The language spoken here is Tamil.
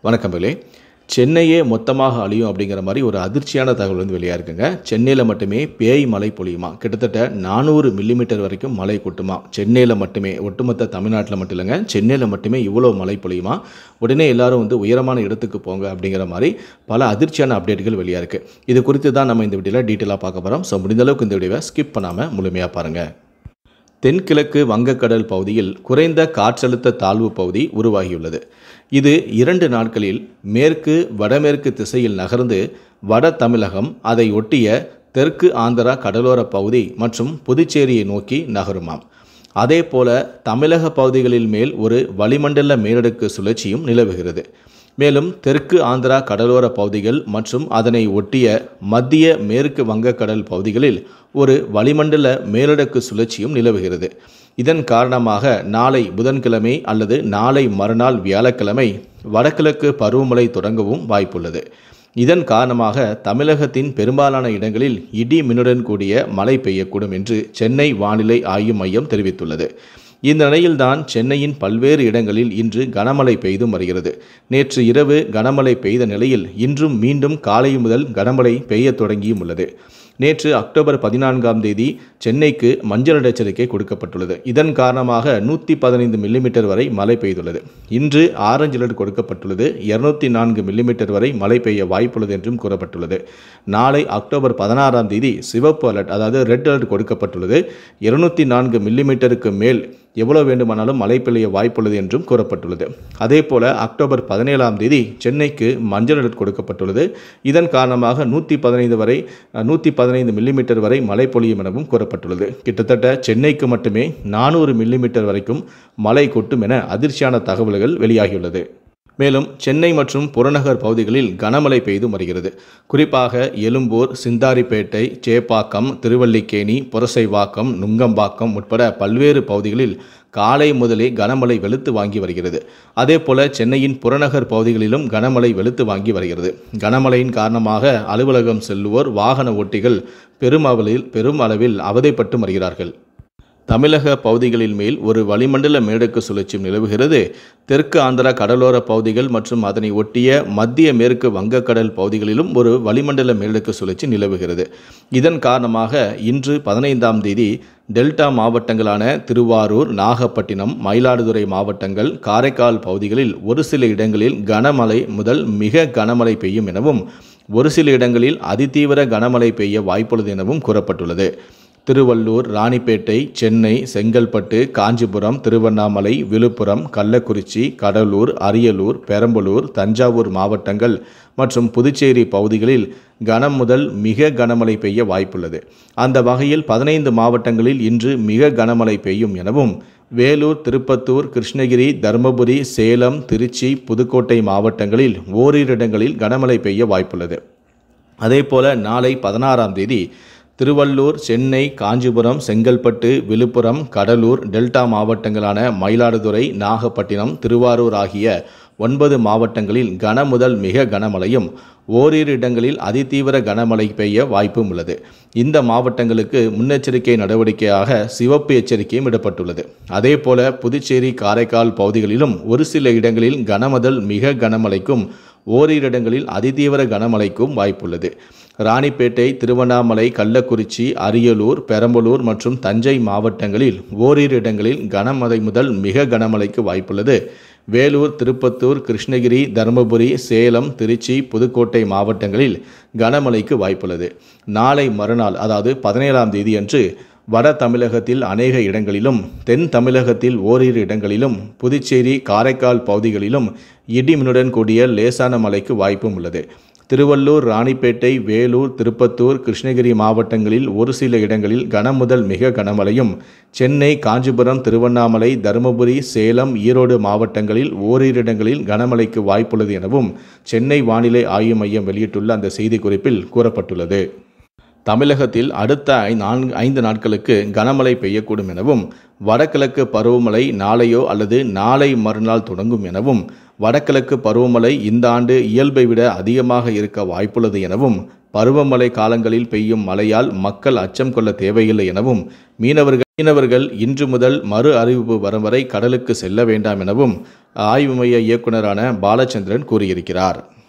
வணக்கம் பிள்ளை சென்னையே மொத்தமாக அழியும் அப்படிங்கிற மாதிரி ஒரு அதிர்ச்சியான தகவல் வந்து வெளியாக இருக்குங்க சென்னையில் மட்டுமே பேய் மழை பொழியுமா கிட்டத்தட்ட நானூறு மில்லிமீட்டர் வரைக்கும் மழை கொட்டுமா சென்னையில் மட்டுமே ஒட்டுமொத்த தமிழ்நாட்டில் மட்டும் இல்லைங்க சென்னையில் மட்டுமே இவ்வளோ மழை பொழியுமா உடனே எல்லாரும் வந்து உயரமான இடத்துக்கு போங்க அப்படிங்கிற மாதிரி பல அதிர்ச்சியான அப்டேட்டுகள் வெளியாக இருக்குது இது குறித்து தான் நம்ம இந்த வீடியோவில் டீட்டெயிலாக பார்க்க போகிறோம் ஸோ முடிந்த அளவுக்கு இந்த வீடியோவை ஸ்கிப் பண்ணாமல் முழுமையாக பாருங்கள் தென்கிழக்கு வங்கக்கடல் பகுதியில் குறைந்த காற்றழுத்த தாழ்வு பகுதி உருவாகியுள்ளது இது இரண்டு நாட்களில் மேற்கு வடமேற்கு திசையில் நகர்ந்து வட தமிழகம் அதை ஒட்டிய தெற்கு ஆந்திரா கடலோர பகுதி மற்றும் புதுச்சேரியை நோக்கி நகருமாம் அதேபோல தமிழக பகுதிகளில் மேல் ஒரு வளிமண்டல மேலடுக்கு சுழற்சியும் நிலவுகிறது மேலும் தெற்கு ஆந்திரா கடலோர பகுதிகள் மற்றும் அதனை ஒட்டிய மத்திய மேற்கு வங்கக்கடல் பகுதிகளில் ஒரு வளிமண்டல மேலடுக்கு சுழற்சியும் நிலவுகிறது இதன் காரணமாக நாளை புதன்கிழமை அல்லது நாளை மறுநாள் வியாழக்கிழமை வடகிழக்கு பருவமழை தொடங்கவும் வாய்ப்புள்ளது இதன் காரணமாக தமிழகத்தின் பெரும்பாலான இடங்களில் இடி மின்னுடன் கூடிய மழை பெய்யக்கூடும் என்று சென்னை வானிலை ஆய்வு மையம் தெரிவித்துள்ளது இந்த நிலையில்தான் சென்னையின் பல்வேறு இடங்களில் இன்று கனமழை பெய்தும் வருகிறது நேற்று இரவு கனமழை பெய்த நிலையில் இன்றும் மீண்டும் காலை முதல் கனமழை பெய்ய தொடங்கியும் உள்ளது நேற்று அக்டோபர் பதினான்காம் தேதி சென்னைக்கு மஞ்சள் எச்சரிக்கை கொடுக்கப்பட்டுள்ளது இதன் காரணமாக நூற்றி பதினைந்து மில்லிமீட்டர் வரை மழை பெய்துள்ளது இன்று ஆரஞ்சு அலர்ட் கொடுக்கப்பட்டுள்ளது இருநூத்தி நான்கு மில்லிமீட்டர் வரை மழை பெய்ய வாய்ப்புள்ளது என்றும் கூறப்பட்டுள்ளது நாளை அக்டோபர் பதினாறாம் தேதி சிவப்பு அலர்ட் அதாவது ரெட் அலர்ட் கொடுக்கப்பட்டுள்ளது இருநூத்தி நான்கு மில்லிமீட்டருக்கு மேல் எவ்வளவு வேண்டுமானாலும் மழை பெய்ய வாய்ப்புள்ளது என்றும் கூறப்பட்டுள்ளது அதே போல அக்டோபர் பதினேழாம் தேதி சென்னைக்கு மஞ்சள் அலர்ட் கொடுக்கப்பட்டுள்ளது இதன் காரணமாக நூற்றி பதினைந்து வரை நூற்றி பதினைந்து மில்லிமீட்டர் வரை மழை பொழியும் எனவும் கூறப்பட்டுள்ளது கிட்டத்தட்ட சென்னைக்கு மட்டுமே நானூறு மில்லிமீட்டர் வரைக்கும் மழை கொட்டும் என அதிர்ச்சியான தகவல்கள் வெளியாகியுள்ளது மேலும் சென்னை மற்றும் புறநகர் பகுதிகளில் கனமழை பெய்து வருகிறது குறிப்பாக எழும்பூர் சிந்தாரிப்பேட்டை சேப்பாக்கம் திருவல்லிக்கேணி புரசைவாக்கம் நுங்கம்பாக்கம் உட்பட பல்வேறு பகுதிகளில் காலை முதலே கனமழை வெளுத்து வாங்கி வருகிறது அதே போல சென்னையின் புறநகர் பகுதிகளிலும் கனமழை வெளுத்து வாங்கி வருகிறது கனமழையின் காரணமாக அலுவலகம் செல்லுவோர் வாகன ஓட்டிகள் பெரும் அளவில் பெரும் அளவில் அவதைப்பட்டு வருகிறார்கள் தமிழக பகுதிகளின் மேல் ஒரு வளிமண்டல மேடக்கு சுழற்சியும் நிலவுகிறது தெற்கு ஆந்திரா கடலோர பகுதிகள் மற்றும் அதனை ஒட்டிய மத்திய மேற்கு வங்கக்கடல் பகுதிகளிலும் ஒரு வளிமண்டல மேலடுக்கு சுழற்சி நிலவுகிறது இதன் காரணமாக இன்று பதினைந்தாம் தேதி டெல்டா மாவட்டங்களான திருவாரூர் நாகப்பட்டினம் மயிலாடுதுறை மாவட்டங்கள் காரைக்கால் பகுதிகளில் ஒரு சில இடங்களில் கனமழை முதல் மிக கனமழை பெய்யும் எனவும் ஒரு சில இடங்களில் அதிதீவிர கனமழை பெய்ய வாய்ப்புள்ளது எனவும் கூறப்பட்டுள்ளது திருவள்ளூர் ராணிப்பேட்டை சென்னை செங்கல்பட்டு காஞ்சிபுரம் திருவண்ணாமலை விழுப்புரம் கள்ளக்குறிச்சி கடலூர் அரியலூர் பெரம்பலூர் தஞ்சாவூர் மாவட்டங்கள் மற்றும் புதுச்சேரி பகுதிகளில் கனம் முதல் மிக கனமழை பெய்ய வாய்ப்புள்ளது அந்த வகையில் பதினைந்து மாவட்டங்களில் இன்று மிக கனமழை பெய்யும் எனவும் வேலூர் திருப்பத்தூர் கிருஷ்ணகிரி தருமபுரி சேலம் திருச்சி புதுக்கோட்டை மாவட்டங்களில் ஓரிரு இடங்களில் கனமழை பெய்ய வாய்ப்புள்ளது அதேபோல நாளை பதினாறாம் தேதி திருவள்ளூர் சென்னை காஞ்சிபுரம் செங்கல்பட்டு விழுப்புரம் கடலூர் டெல்டா மாவட்டங்களான மயிலாடுதுறை நாகப்பட்டினம் திருவாரூர் ஆகிய ஒன்பது மாவட்டங்களில் கன முதல் மிக கனமழையும் ஓரிரு இடங்களில் அதிதீவிர கனமழை பெய்ய வாய்ப்பும் உள்ளது இந்த மாவட்டங்களுக்கு முன்னெச்சரிக்கை நடவடிக்கையாக சிவப்பு எச்சரிக்கையும் விடப்பட்டுள்ளது அதேபோல புதுச்சேரி காரைக்கால் பகுதிகளிலும் ஒரு சில இடங்களில் கனமுதல் மிக கனமழைக்கும் ஓரிரு இடங்களில் அதிதீவிர கனமழைக்கும் வாய்ப்புள்ளது ராணிப்பேட்டை திருவண்ணாமலை கள்ளக்குறிச்சி அரியலூர் பெரம்பலூர் மற்றும் தஞ்சை மாவட்டங்களில் ஓரிரு இடங்களில் கனமழை முதல் மிக கனமழைக்கு வாய்ப்புள்ளது வேலூர் திருப்பத்தூர் கிருஷ்ணகிரி தருமபுரி சேலம் திருச்சி புதுக்கோட்டை மாவட்டங்களில் கனமழைக்கு வாய்ப்புள்ளது நாளை மறுநாள் அதாவது பதினேழாம் தேதியன்று வட தமிழகத்தில் அநேக இடங்களிலும் தென் தமிழகத்தில் ஓரிரு இடங்களிலும் புதுச்சேரி காரைக்கால் பகுதிகளிலும் இடிமின்னுடன் கூடிய லேசான மழைக்கு வாய்ப்பும் உள்ளது திருவள்ளூர் ராணிப்பேட்டை வேலூர் திருப்பத்தூர் கிருஷ்ணகிரி மாவட்டங்களில் ஒரு சில இடங்களில் கனம் முதல் மிக கனமழையும் சென்னை காஞ்சிபுரம் திருவண்ணாமலை தருமபுரி சேலம் ஈரோடு மாவட்டங்களில் ஓரிரு இடங்களில் கனமழைக்கு வாய்ப்புள்ளது எனவும் சென்னை வானிலை ஆய்வு மையம் வெளியிட்டுள்ள அந்த செய்திக்குறிப்பில் கூறப்பட்டுள்ளது தமிழகத்தில் அடுத்த ஐ நான்கு ஐந்து நாட்களுக்கு கனமழை பெய்யக்கூடும் எனவும் வடகிழக்கு பருவமழை நாளையோ அல்லது நாளை மறுநாள் தொடங்கும் எனவும் வடகிழக்கு பருவமழை இந்த ஆண்டு இயல்பை விட அதிகமாக இருக்க வாய்ப்புள்ளது எனவும் பருவமழை காலங்களில் பெய்யும் மழையால் மக்கள் அச்சம் கொள்ள தேவையில்லை எனவும் மீனவர்கள் மீனவர்கள் இன்று முதல் மறு அறிவிப்பு வரும் வரை கடலுக்கு செல்ல வேண்டாம் எனவும் ஆய்வு மைய இயக்குநரான பாலச்சந்திரன் கூறியிருக்கிறார்